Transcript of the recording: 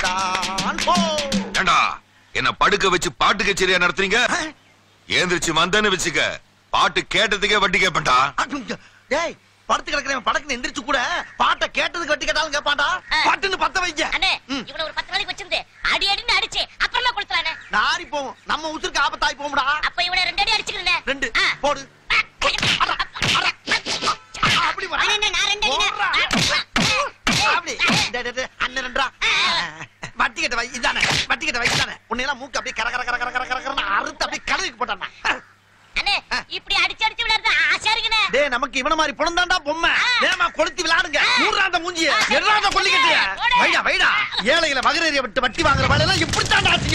தான் போ ஏண்டா என்ன படுக்க வச்சு பாட்டு கச்சேரியா நடத்துறீங்க ஏந்திரிச்சு வந்தேன்னு வச்சுக்க பாட்டு கேட்டதுக்கே வட்டி கேப்பேன்டா அங்க, டேய் படுத்து கிடக்குறவன் படக்குன்னு எந்திரிச்சு கூட பாட்டை கேட்டதுக்கு வட்டி கேட்டாலும் கேட்பான்டா ஆ. பட்டுன்னு பத்த வைக்க அண்ணே ம். இவனை ஒரு பத்து நாளைக்கு வச்சிருந்து அடி அடின்னு அடிச்சு அப்புறமா கொடுத்துறானே நாரி போவோம் நம்ம உசுருக்கு ஆபத்தாய் போகும்டா அப்ப இவனை ரெண்டு அடி அடிச்சுக்கிறேன் ரெண்டு போடு அப்படி வா. அண்ணே, நான் ரெண்டு அடி போடுறா. தான். அப்படி டேய், டேய், டேய், அண்ணன் ரெண்டா வட்டி கட்ட வை இதானே வட்டி கட்ட வை இதானே உன்னையெல்லாம் மூக்கு அப்படியே கர கர கர கர கர கர கரன்னு அறுத்து அப்படியே கழுவிக்கு போட்டானா அண்ணே இப்படி அடிச்சு அடிச்சு விளையாடுறது ஆசையா இருக்குண்ணே டேய் நமக்கு இவன மாதிரி புலந்தாண்டா பொம்மை வேமா கொளுத்தி விளையாடுங்க மூன்றாந்த மூஞ்சிய எறாத கொல்லிக்கட்டிய வைடா வைடா ஏழைகளை மகரேறிய விட்டு வட்டி வாங்குற வேலையெல்லாம் இப்படித்தான்